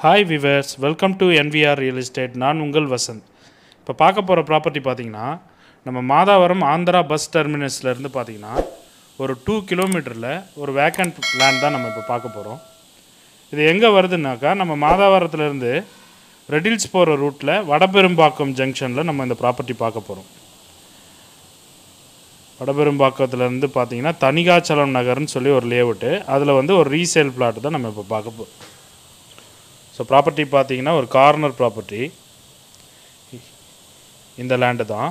hi viewers welcome to NVR real estate நான் உங்கள் வசந்த் இப்போ பார்க்க போகிற ப்ராப்பர்ட்டி பார்த்தீங்கன்னா நம்ம மாதாவரம் ஆந்திரா பஸ் டெர்மினஸ்லேருந்து பார்த்தீங்கன்னா ஒரு டூ கிலோமீட்டரில் ஒரு வேக்கண்ட் லேண்ட் தான் நம்ம இப்போ பார்க்க போகிறோம் இது எங்கே வருதுன்னாக்கா நம்ம மாதாவரத்துலேருந்து ரெடில்ஸ் போகிற ரூட்டில் வடபெரும்பாக்கம் ஜங்ஷனில் நம்ம இந்த ப்ராப்பர்ட்டி பார்க்க போகிறோம் வடபெரும்பாக்கத்துலேருந்து பார்த்தீங்கன்னா தனிகாச்சலம் நகர்னு சொல்லி ஒரு லேஅவுட்டு அதில் வந்து ஒரு ரீசேல் பிளாட் தான் நம்ம இப்போ பார்க்க போகிறோம் ஸோ ப்ராப்பர்ட்டி பார்த்தீங்கன்னா ஒரு கார்னர் ப்ராப்பர்ட்டி இந்த லேண்டு தான்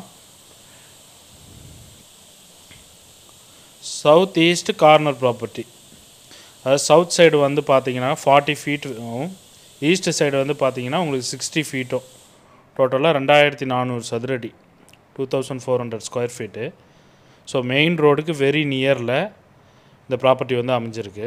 சவுத் ஈஸ்ட் கார்னர் ப்ராப்பர்ட்டி அதாவது சவுத் சைடு வந்து பார்த்தீங்கன்னா ஃபார்ட்டி ஃபீட் ஈஸ்ட் சைடு வந்து பார்த்தீங்கன்னா உங்களுக்கு சிக்ஸ்டி ஃபீட்டும் டோட்டலாக ரெண்டாயிரத்தி நானூறு சதுரடி two thousand four hundred square feet so main ரோடுக்கு வெரி நியரில் இந்த ப்ராப்பர்ட்டி வந்து அமைஞ்சிருக்கு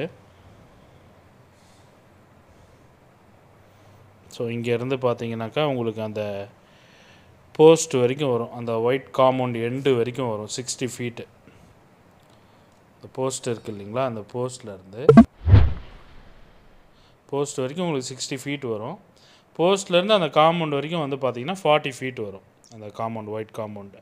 ஸோ இங்கேருந்து பார்த்தீங்கன்னாக்கா உங்களுக்கு அந்த போஸ்ட் வரைக்கும் வரும் அந்த ஒயிட் காம்பவுண்ட் எண்டு வரைக்கும் வரும் சிக்ஸ்டி ஃபீட்டு இந்த போஸ்ட் இருக்குது இல்லைங்களா அந்த போஸ்ட்லேருந்து போஸ்ட் வரைக்கும் உங்களுக்கு சிக்ஸ்டி ஃபீட் வரும் போஸ்ட்லேருந்து அந்த காம்பவுண்ட் வரைக்கும் வந்து பார்த்தீங்கன்னா ஃபார்ட்டி ஃபீட் வரும் அந்த காம்பவுண்ட் ஒயிட் காம்பவுண்டு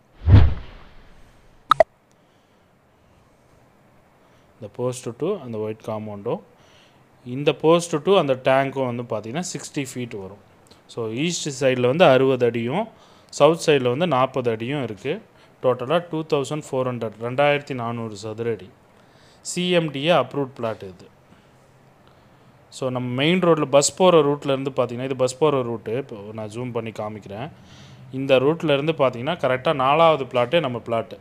இந்த போஸ்ட் டு அந்த ஒயிட் காம்பவுண்டும் இந்த போஸ்ட் டு அந்த டேங்க்கும் வந்து பார்த்தீங்கன்னா சிக்ஸ்டி ஃபீட் வரும் ஸோ ஈஸ்ட் சைடில் வந்து அறுபது அடியும் சவுத் சைடில் வந்து நாற்பது அடியும் இருக்குது டோட்டலாக டூ தௌசண்ட் ஃபோர் ஹண்ட்ரட் ரெண்டாயிரத்தி நானூறு சதுரடி சிஎம்டிஏ அப்ரூவ்ட் பிளாட் இது ஸோ நம்ம மெயின் ரோட்டில் பஸ் போகிற ரூட்லேருந்து பார்த்தீங்கன்னா இது பஸ் போகிற ரூட்டு இப்போ நான் ஜூம் பண்ணி காமிக்கிறேன் இந்த ரூட்லேருந்து பார்த்தீங்கன்னா கரெக்டாக நாலாவது பிளாட்டே நம்ம பிளாட்டு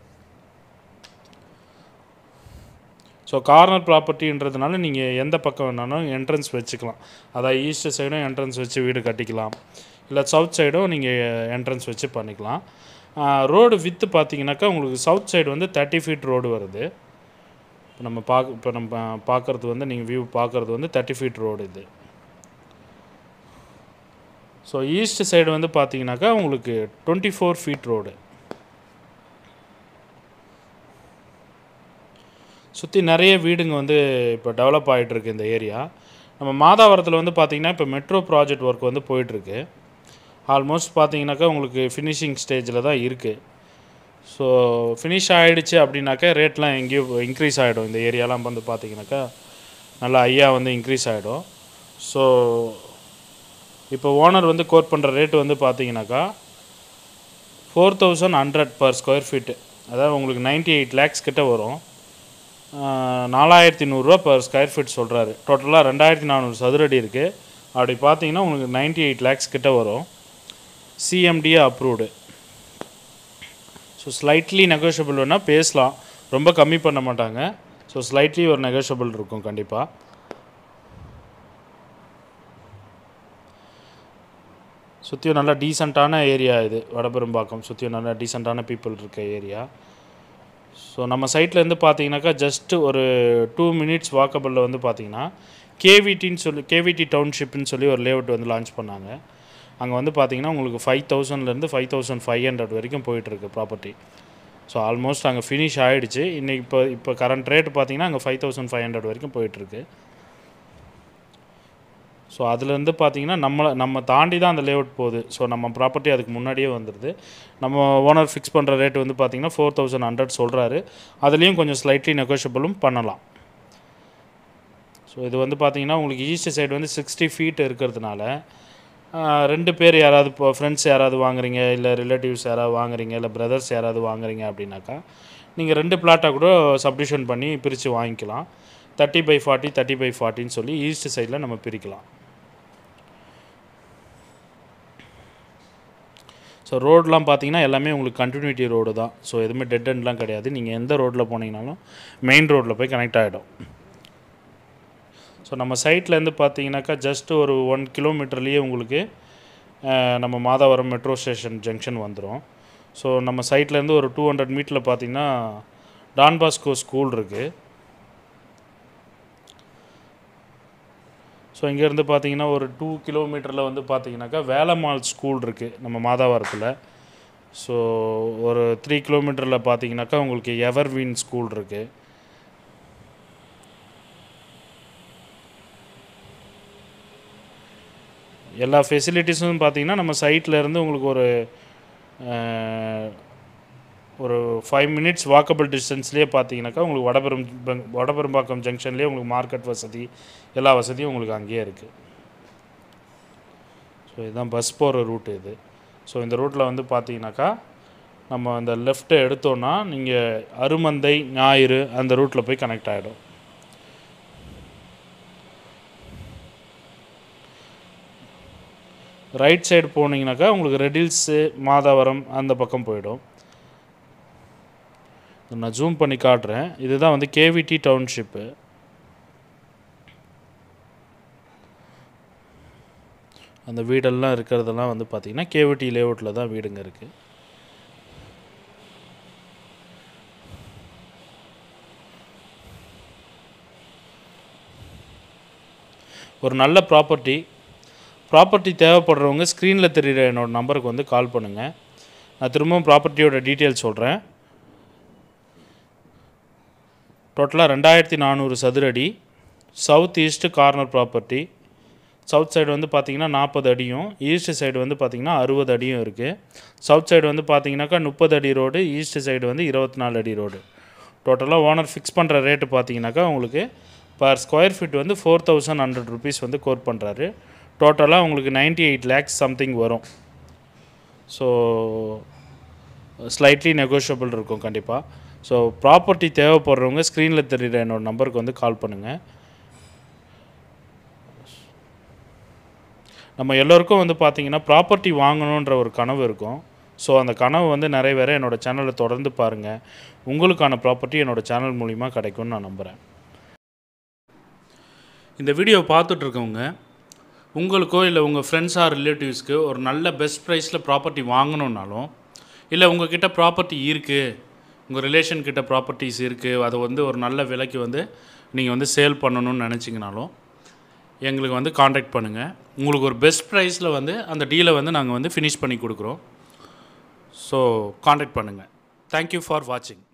ஸோ கார்னர் ப்ராப்பர்ட்டின்றதுனால நீங்கள் எந்த பக்கம் வேணாலும் என்ட்ரன்ஸ் வச்சுக்கலாம் அதாவது ஈஸ்ட் சைடும் என்ட்ரன்ஸ் வச்சு வீடு கட்டிக்கலாம் இல்லை சவுத் சைடும் நீங்கள் என்ட்ரன்ஸ் வச்சு பண்ணிக்கலாம் ரோடு வித்து பார்த்தீங்கன்னாக்கா உங்களுக்கு சவுத் சைடு வந்து தேர்ட்டி ஃபீட் ரோடு வருது இப்போ நம்ம பார்க்க இப்போ நம்ம பார்க்குறது வந்து நீங்கள் வியூ பார்க்குறது வந்து தேர்ட்டி ஃபீட் ரோடு இது ஸோ ஈஸ்ட் சைடு வந்து பார்த்தீங்கன்னாக்கா உங்களுக்கு டுவெண்ட்டி ஃபோர் ஃபீட் ரோடு சுற்றி நிறைய வீடுங்க வந்து இப்போ டெவலப் ஆகிட்டுருக்கு இந்த ஏரியா நம்ம மாதாவரத்தில் வந்து பார்த்திங்கன்னா இப்போ மெட்ரோ ப்ராஜெக்ட் ஒர்க் வந்து போயிட்டுருக்கு ஆல்மோஸ்ட் பார்த்தீங்கன்னாக்கா உங்களுக்கு ஃபினிஷிங் ஸ்டேஜில் தான் இருக்குது ஸோ ஃபினிஷ் ஆகிடுச்சு அப்படின்னாக்கா ரேட்லாம் எங்கேயோ இன்க்ரீஸ் ஆகிடும் இந்த ஏரியாலாம் வந்து பார்த்தீங்கன்னாக்கா நல்லா ஐயா வந்து இன்க்ரீஸ் ஆகிடும் ஸோ இப்போ ஓனர் வந்து கோட் பண்ணுற ரேட் வந்து பார்த்தீங்கன்னாக்கா four thousand hundred per square feet அதாவது உங்களுக்கு நைன்ட்டி எயிட் லேக்ஸ் கிட்ட வரும் நாலாயிரத்தி நூறுரூவா பர் ஸ்கொயர் ஃபீட் சொல்கிறாரு டோட்டலாக ரெண்டாயிரத்தி நானூறு சதுரடி இருக்குது அப்படி பார்த்தீங்கன்னா உங்களுக்கு நைன்ட்டி எயிட் லேக்ஸ் கிட்ட வரும் CMDA approved so slightly negotiable வேணால் பேசலாம் ரொம்ப கம்மி பண்ண மாட்டாங்க ஸோ ஸ்லைட்லி ஒரு நெகோஷியபிள் இருக்கும் கண்டிப்பாக சுற்றியும் நல்லா டீசெண்டான ஏரியா இது வடபெரும்பாக்கம் சுற்றியும் நல்லா டீசெண்டான பீப்புள் இருக்க ஏரியா ஸோ நம்ம சைட்லேருந்து பார்த்தீங்கன்னாக்கா ஜஸ்ட்டு ஒரு டூ மினிட்ஸ் வாக்கபிளில் வந்து பார்த்தீங்கன்னா கேவிடின்னு சொல்லி கேவிடி டவுன்ஷிப்னு சொல்லி ஒரு லேஅவுட் வந்து லான்ச் பண்ணாங்க அங்கே வந்து பார்த்தீங்கன்னா உங்களுக்கு ஃபைவ் தௌசண்ட்லேருந்து ஃபைவ் தௌசண்ட் ஃபைவ் ஹண்ட்ரட் வரைக்கும் போயிட்டுருக்கு ப்ராப்பர்ட்டி ஸோ ஆல்மோஸ்ட் அங்கே ஃபினிஷ் ஆகிடுச்சு இன்றைக்கி இப்போ இப்போ கரண்ட் ரேட் பார்த்தீங்கன்னா அங்கே ஃபைவ் தௌசண்ட் ஃபைவ் ஹண்ட்ரட் வரைக்கும் போயிட்டுருக்கு ஸோ அதுலேருந்து பார்த்தீங்கன்னா நம்மளை நம்ம தாண்டி தான் அந்த லேஅவுட் போகுது ஸோ நம்ம ப்ராப்பர்ட்டி அதுக்கு முன்னாடியே வந்துடுது நம்ம ஓனர் ஃபிக்ஸ் பண்ணுற ரேட் வந்து பார்த்தீங்கன்னா ஃபோர் தௌசண்ட் ஹண்ட்ரட் சொல்கிறாரு அதுலேயும் கொஞ்சம் ஸ்லைட்லி நெகோஷியபிளும் பண்ணலாம் ஸோ இது வந்து பார்த்தீங்கன்னா உங்களுக்கு ஈஸ்ட் சைடு வந்து சிக்ஸ்டி ஃபீட் இருக்கிறதுனால ரெண்டு பேர் யாராவது இப்போ ஃப்ரெண்ட்ஸ் யாராவது வாங்குறீங்க இல்லை ரிலேட்டிவ்ஸ் யாராவது வாங்குறீங்க இல்லை பிரதர்ஸ் யாராவது வாங்குறீங்க அப்படின்னாக்கா நீங்கள் ரெண்டு பிளாட்டாக கூட சப்டிஷன் பண்ணி பிரித்து வாங்கிக்கலாம் thirty by forty thirty by ஃபார்ட்டின்னு சொல்லி ஈஸ்ட் சைடில் நம்ம பிரிக்கலாம் ஸோ ரோடெலாம் பார்த்தீங்கன்னா எல்லாமே உங்களுக்கு கண்டினியூட்டி ரோடு தான் ஸோ எதுவுமே டெட் எண்ட்லாம் கிடையாது நீங்கள் எந்த ரோட்டில் போனீங்கனாலும் மெயின் ரோட்டில் போய் கனெக்ட் ஆகிடும் ஸோ நம்ம சைட்லேருந்து பார்த்தீங்கன்னாக்கா ஜஸ்ட் ஒரு ஒன் கிலோமீட்டர்லேயே உங்களுக்கு நம்ம மாதாவரம் மெட்ரோ ஸ்டேஷன் ஜங்ஷன் வந்துடும் ஸோ நம்ம சைட்லேருந்து ஒரு டூ ஹண்ட்ரட் மீட்டரில் பார்த்தீங்கன்னா டான்பாஸ்கோ ஸ்கூல் இருக்குது ஸோ இங்கேருந்து பார்த்தீங்கன்னா ஒரு டூ கிலோமீட்டரில் வந்து பார்த்தீங்கன்னாக்கா வேலம்மாள் ஸ்கூல் இருக்குது நம்ம மாதாவரத்தில் ஸோ ஒரு த்ரீ கிலோமீட்டரில் பார்த்தீங்கன்னாக்கா உங்களுக்கு எவர்வீன் ஸ்கூல் இருக்குது எல்லா ஃபெசிலிட்டிஸும் பார்த்தீங்கன்னா நம்ம சைட்டில் இருந்து உங்களுக்கு ஒரு அஹ், ஒரு ஃபைவ் மினிட்ஸ் வாக்கபிள் டிஸ்டன்ஸ்லேயே பார்த்தீங்கன்னாக்கா உங்களுக்கு வடபெரும் பங்- வடபெரும்பாக்கம் ஜங்ஷன்லேயே உங்களுக்கு மார்க்கெட் வசதி எல்லா வசதியும் உங்களுக்கு அங்கேயே இருக்குது ஸோ இதுதான் பஸ் போகிற ரூட் இது ஸோ இந்த ரூட்டில் வந்து பார்த்தீங்கன்னாக்கா நம்ம அந்த லெஃப்ட்டை எடுத்தோன்னா நீங்கள் அருமந்தை ஞாயிறு அந்த ரூட்டில் போய் கனெக்ட் ஆகிடும் ரைட் சைடு போனீங்கன்னாக்கா உங்களுக்கு ரெடில்ஸு மாதாவரம் அந்த பக்கம் போயிடும் நான் ஜூம் பண்ணி காட்டுறேன் இதுதான் வந்து கேவிடி டவுன்ஷிப்பு அந்த வீடெல்லாம் இருக்கிறதெல்லாம் வந்து பார்த்திங்கன்னா கேவிடி லேஅவுட்டில் தான் வீடுங்க இருக்குது ஒரு நல்ல ப்ராப்பர்ட்டி ப்ராப்பர்ட்டி தேவைப்படுறவங்க ஸ்க்ரீனில் தெரியுற என்னோட நம்பருக்கு வந்து கால் பண்ணுங்கள் நான் திரும்பவும் ப்ராப்பர்ட்டியோட டீட்டெயில் சொல்கிறேன் டோட்டலாக ரெண்டாயிரத்தி நானூறு சதுரடி south east corner property south side வந்து பார்த்தீங்கன்னா நாற்பது அடியும் ஈஸ்ட் சைடு வந்து பார்த்தீங்கன்னா அறுபது அடியும் இருக்குது சவுத் சைடு வந்து பார்த்தீங்கன்னாக்கா முப்பது அடி ரோடு ஈஸ்ட் சைடு வந்து இருபத்தி நாலு அடி ரோடு டோட்டலாக ஓனர் ஃபிக்ஸ் பண்ணுற ரேட்டு பார்த்தீங்கன்னாக்கா உங்களுக்கு பர் ஸ்கொயர் ஃபீட் வந்து ஃபோர் தௌசண்ட் ஹண்ட்ரட் ருபீஸ் வந்து கோட் பண்ணுறாரு டோட்டலாக உங்களுக்கு நைன்ட்டி எயிட் லேக்ஸ் சம்திங் வரும் ஸோ ஸ்லைட்லி நெகோஷியபிள் இருக்கும் கண்டிப்பாக ஸோ ப்ராப்பர்ட்டி தேவைப்படுறவங்க ஸ்க்ரீனில் தெரியுற என்னோட நம்பருக்கு வந்து கால் பண்ணுங்கள் நம்ம எல்லோருக்கும் வந்து பார்த்தீங்கன்னா ப்ராப்பர்ட்டி வாங்கணுன்ற ஒரு கனவு இருக்கும் ஸோ அந்த கனவு வந்து நிறைவேற என்னோட சேனலை தொடர்ந்து பாருங்கள் உங்களுக்கான ப்ராப்பர்ட்டி என்னோட சேனல் மூலிமா கிடைக்கும்னு நான் நம்புகிறேன் இந்த வீடியோ பார்த்துட்டு இருக்கவங்க உங்களுக்கோ இல்லை உங்கள் ஃப்ரெண்ட்ஸ் ஆர் ரிலேட்டிவ்ஸ்க்கு ஒரு நல்ல பெஸ்ட் ப்ரைஸில் ப்ராப்பர்ட்டி வாங்கணுன்னாலும் இல்லை உங்ககிட்ட ப்ராப்பர்ட்டி இருக்குது உங்கள் ரிலேஷன் கிட்ட ப்ராப்பர்ட்டிஸ் இருக்குது அதை வந்து ஒரு நல்ல விலைக்கு வந்து நீங்கள் வந்து சேல் பண்ணணும்னு நினச்சிங்கனாலும் எங்களுக்கு வந்து காண்டாக்ட் பண்ணுங்கள் உங்களுக்கு ஒரு பெஸ்ட் ப்ரைஸில் வந்து அந்த டீலை வந்து நாங்கள் வந்து ஃபினிஷ் பண்ணி கொடுக்குறோம் ஸோ காண்டாக்ட் பண்ணுங்கள் தேங்க்யூ ஃபார் வாட்சிங்